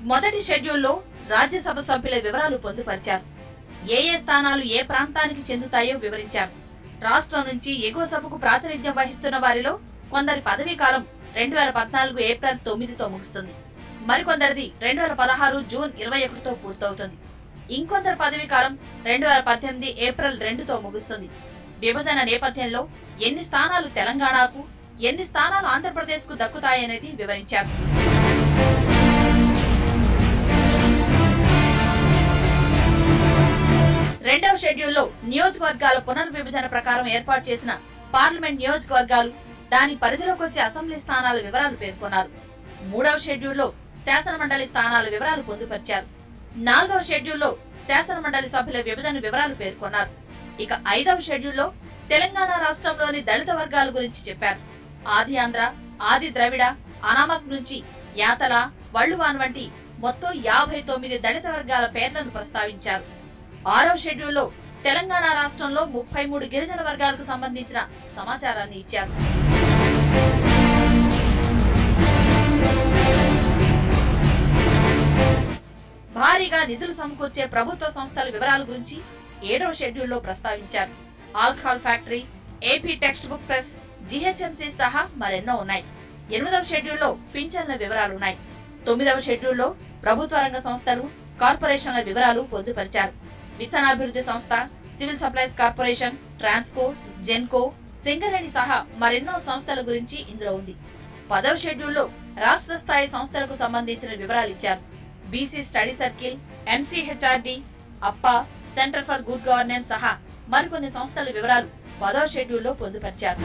మొదటి షెడ్యూల్లో రాజ్యసభ సభ్యుల వివరాలు పొందుపరిచారు ఏ ఏ స్థానాలు ఏ ప్రాంతానికి చెందుతాయో వివరించారు రాష్ట్రం నుంచి ఎగువ సభకు ప్రాతినిధ్యం వహిస్తున్న వారిలో కొందరి పదవీ కాలం రెండు వేల పద్నాలుగు ఏప్రిల్ తొమ్మిదితో ముగుస్తుంది మరికొందరిది రెండు వేల పదహారు జూన్ ఇరవై ఒకటితో పూర్తవుతుంది ఇంకొందరి పదవీ కాలం రెండు వేల పద్దెనిమిది ఏప్రిల్ రెండుతో ముగుస్తుంది విభజన నేపథ్యంలో ఎన్ని స్థానాలు తెలంగాణకు ఎన్ని స్థానాలు ఆంధ్రప్రదేశ్ కు దక్కుతాయనేది వివరించారు రెండవ షెడ్యూల్లో నియోజకవర్గాల పునర్విభజన ప్రకారం ఏర్పాటు చేసిన పార్లమెంట్ నియోజకవర్గాలు దాని పరిధిలోకి వచ్చే అసెంబ్లీ స్థానాల వివరాలు పేర్కొన్నారు మూడవ షెడ్యూల్లో శాసనమండలి స్థానాల వివరాలు పొందుపరిచారు నాలుగవ షెడ్యూల్లో శాసనమండలి సభ్యుల విభజన వివరాలు పేర్కొన్నారు ఇక ఐదవ షెడ్యూల్లో తెలంగాణ రాష్ట్రంలోని దళిత వర్గాల గురించి చెప్పారు ఆది ఆంధ్ర ఆది ద్రవిడ అనామక్ నుంచి యాతల వళ్ళువాన్ వంటి మొత్తం యాభై తొమ్మిది దళిత వర్గాల పేర్లను ప్రస్తావించారు ఆరవ షెడ్యూల్లో తెలంగాణ రాష్ట్రంలో ముప్పై మూడు గిరిజన వర్గాలకు సంబంధించిన సమాచారాన్ని ఇచ్చారు భారీగా నిధులు సమకూర్చే ప్రభుత్వ సంస్థల వివరాల గురించి ఏడవ షెడ్యూల్లో ప్రస్తావించారు alcohol factory AP text book press GHMC సహా మరెన్నో ఉన్నాయి ఎనిమిదవ షెడ్యూల్లో పింఛన్ల వివరాలు ఉన్నాయి తొమ్మిదవ షెడ్యూల్లో ప్రభుత్వ రంగ సంస్థలు కార్పొరేషన్ల వివరాలు పొందుపరిచారు విత్తనాభివృద్ధి సంస్థ civil supplies corporation Transco Genco Singareni సహా మరెన్నో సంస్థల గురించి ఇందులో ఉంది పదవ షెడ్యూల్లో రాష్ట్ర స్థాయి సంస్థలకు సంబంధించిన వివరాలు ఇచ్చారు BC study circle MCHRD APPA centre for good governance సహా మరికొన్ని సంస్థల వివరాలు పదవ షెడ్యూల్లో పొందుపరిచారు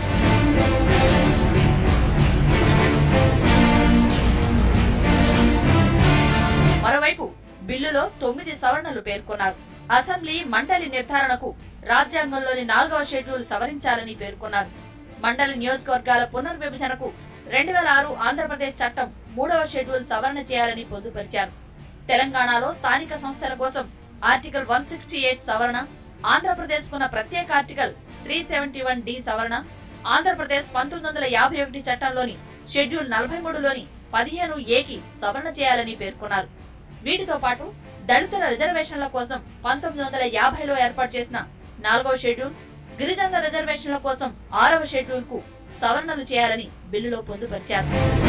మరోవైపు బిల్లులో తొమ్మిది సవరణలు పేర్కొన్నారు అసెంబ్లీ మండలి నిర్ధారణకు రాజ్యాంగంలోని నాలుగవ షెడ్యూల్ సవరించాలని పేర్కొన్నారు మండలి నియోజకవర్గాల పునర్విభజనకు రెండు వేల ఆరు ఆంధ్రప్రదేశ్ చట్టం మూడవ షెడ్యూల్ సవరణ చేయాలని పొందుపరిచారు తెలంగాణలో స్థానిక సంస్థల కోసం ఆర్టికల్ వన్ సిక్స్టీ ఎయిట్ సవరణ ఆంధ్రప్రదేశ్ కున్న ప్రత్యేక article three seventy one D సవరణ ఆంధ్రప్రదేశ్ పంతొమ్మిది వందల యాభై ఒకటి చట్టంలోని షెడ్యూల్ నలభై మూడులోని పదిహేను ఏకి సవరణ చేయాలని పేర్కొన్నారు వీటితో పాటు దళితుల రిజర్వేషన్ల కోసం పంతొమ్మిది వందల యాభైలో ఏర్పాటు చేసిన నాలుగవ షెడ్యూల్ గిరిజనుల రిజర్వేషన్ల కోసం ఆరవ షెడ్యూల్ కు సవరణలు చేయాలని బిల్లులో పొందుపరిచారు